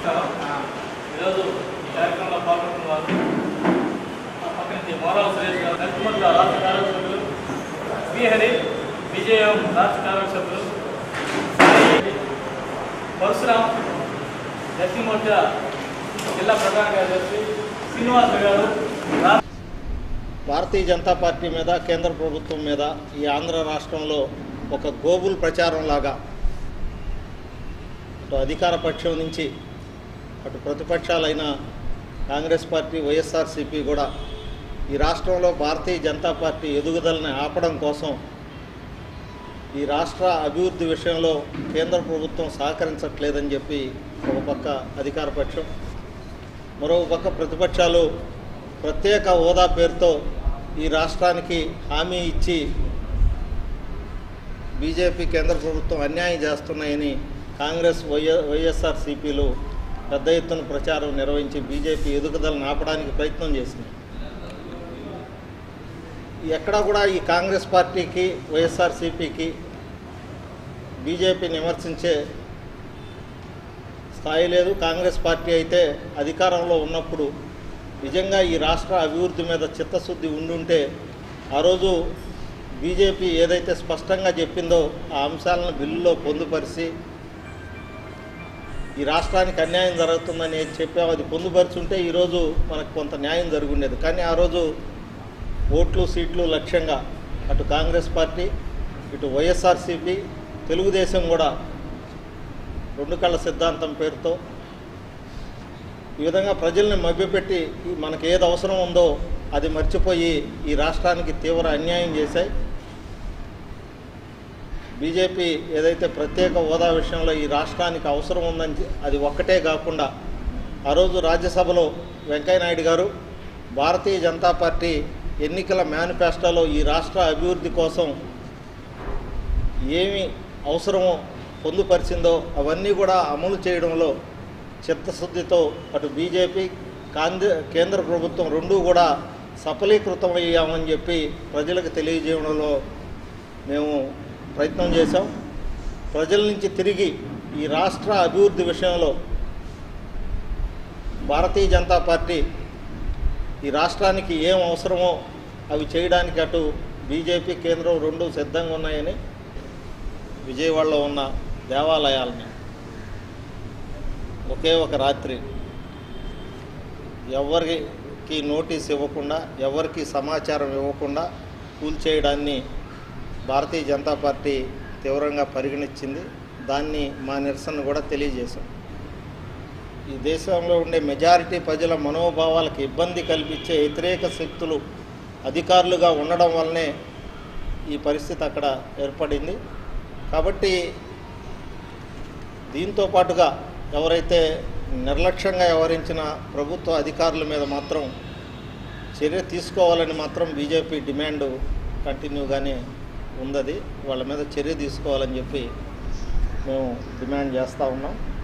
నమస్కారం ఈరోజు ఈ కార్యక్రమంలో పాల్గొంటున్న వారు ఆ పక్కన నుంచి మోరాల సురేష్ గారు నరసింహ రాష్ట్ర కార్యదర్శులు శ్రీహరి విజయం రాష్ట్ర కార్యదర్శులు సాయి పరశురామ్ దక్షిణమోర్చా జిల్లా ప్రధాన కార్యదర్శి శ్రీనివాస గారు రాష్ట్ర భారతీయ జనతా పార్టీ మీద కేంద్ర ప్రభుత్వం మీద ఈ ఆంధ్ర రాష్ట్రంలో ఒక గోబుల్ ప్రచారం లాగా అటు అధికార పక్షం నుంచి అటు ప్రతిపక్షాలైన కాంగ్రెస్ పార్టీ వైఎస్ఆర్సీపీ కూడా ఈ రాష్ట్రంలో భారతీయ జనతా పార్టీ ఎదుగుదలని ఆపడం కోసం ఈ రాష్ట్ర అభివృద్ధి విషయంలో కేంద్ర ప్రభుత్వం సహకరించట్లేదని చెప్పి ఒక పక్క అధికార పక్షం మరో పక్క ప్రతిపక్షాలు ప్రత్యేక హోదా పేరుతో ఈ రాష్ట్రానికి హామీ ఇచ్చి బీజేపీ కేంద్ర ప్రభుత్వం అన్యాయం చేస్తున్నాయని కాంగ్రెస్ వైఎ వైఎస్ఆర్సీపీలు పెద్ద ఎత్తున ప్రచారం నిర్వహించి బీజేపీ ఎదుగుదలను ఆపడానికి ప్రయత్నం చేసింది ఎక్కడా కూడా ఈ కాంగ్రెస్ పార్టీకి వైఎస్ఆర్సీపీకి బీజేపీని విమర్శించే స్థాయి లేదు కాంగ్రెస్ పార్టీ అయితే అధికారంలో ఉన్నప్పుడు నిజంగా ఈ రాష్ట్ర అభివృద్ధి మీద చిత్తశుద్ధి ఉండుంటే ఆ రోజు బీజేపీ ఏదైతే స్పష్టంగా చెప్పిందో ఆ అంశాలను బిల్లులో పొందుపరిచి ఈ రాష్ట్రానికి అన్యాయం జరుగుతుందని ఏది చెప్పామో అది పొందుపరుచుంటే ఈరోజు మనకు కొంత న్యాయం జరుగుండేది కానీ ఆ రోజు ఓట్లు సీట్లు లక్ష్యంగా అటు కాంగ్రెస్ పార్టీ ఇటు వైఎస్ఆర్సీపీ తెలుగుదేశం కూడా రెండు కళ్ళ సిద్ధాంతం పేరుతో ఈ విధంగా ప్రజల్ని మభ్యపెట్టి ఈ మనకి ఏది అవసరం ఉందో అది మర్చిపోయి ఈ రాష్ట్రానికి తీవ్ర అన్యాయం చేశాయి బీజేపీ ఏదైతే ప్రత్యేక హోదా విషయంలో ఈ రాష్ట్రానికి అవసరం ఉందని చె- అది ఒక్కటే కాకుండా ఆ రోజు రాజ్యసభలో వెంకయ్యనాయుడు గారు భారతీయ జనతా పార్టీ ఎన్నికల మేనిఫెస్టోలో ఈ రాష్ట్ర అభివృద్ధి కోసం ఏమి అవసరమో పొందుపరిచిందో అవన్నీ కూడా అమలు చేయడంలో చిత్తశుద్ధితో అటు బీజేపీ కాంగ్రె కేంద్ర ప్రభుత్వం రెండూ కూడా సఫలీకృతం అయ్యామని చెప్పి ప్రజలకు తెలియజేయడంలో మేము ప్రయత్నం చేశాం ప్రజల నుంచి తిరిగి ఈ రాష్ట్ర అభివృద్ధి విషయంలో భారతీయ జనతా పార్టీ ఈ రాష్ట్రానికి ఏం అవసరమో అవి చేయడానికి అటు బీజేపీ కేంద్రం రెండు సిద్ధంగా ఉన్నాయని విజయవాడలో ఉన్న దేవాలయాలని ఒకే ఒక రాత్రి ఎవరికి నోటీస్ ఇవ్వకుండా ఎవరికి సమాచారం ఇవ్వకుండా కూల్చేయడాన్ని భారతీయ జనతా పార్టీ తీవ్రంగా పరిగణించింది దాన్ని మా నిరసన కూడా తెలియజేశాం ఈ దేశంలో ఉండే మెజారిటీ ప్రజల మనోభావాలకు ఇబ్బంది కల్పించే వ్యతిరేక శక్తులు అధికారులుగా ఉండడం వల్లనే ఈ పరిస్థితి అక్కడ ఏర్పడింది కాబట్టి దీంతో పాటుగా ఎవరైతే నిర్లక్ష్యంగా వ్యవహరించిన ప్రభుత్వ అధికారుల మీద మాత్రం చర్య తీసుకోవాలని మాత్రం బీజేపీ డిమాండ్ కంటిన్యూగానే ఉందది వాళ్ళ మీద చర్య తీసుకోవాలని చెప్పి మేము డిమాండ్ చేస్తూ ఉన్నాం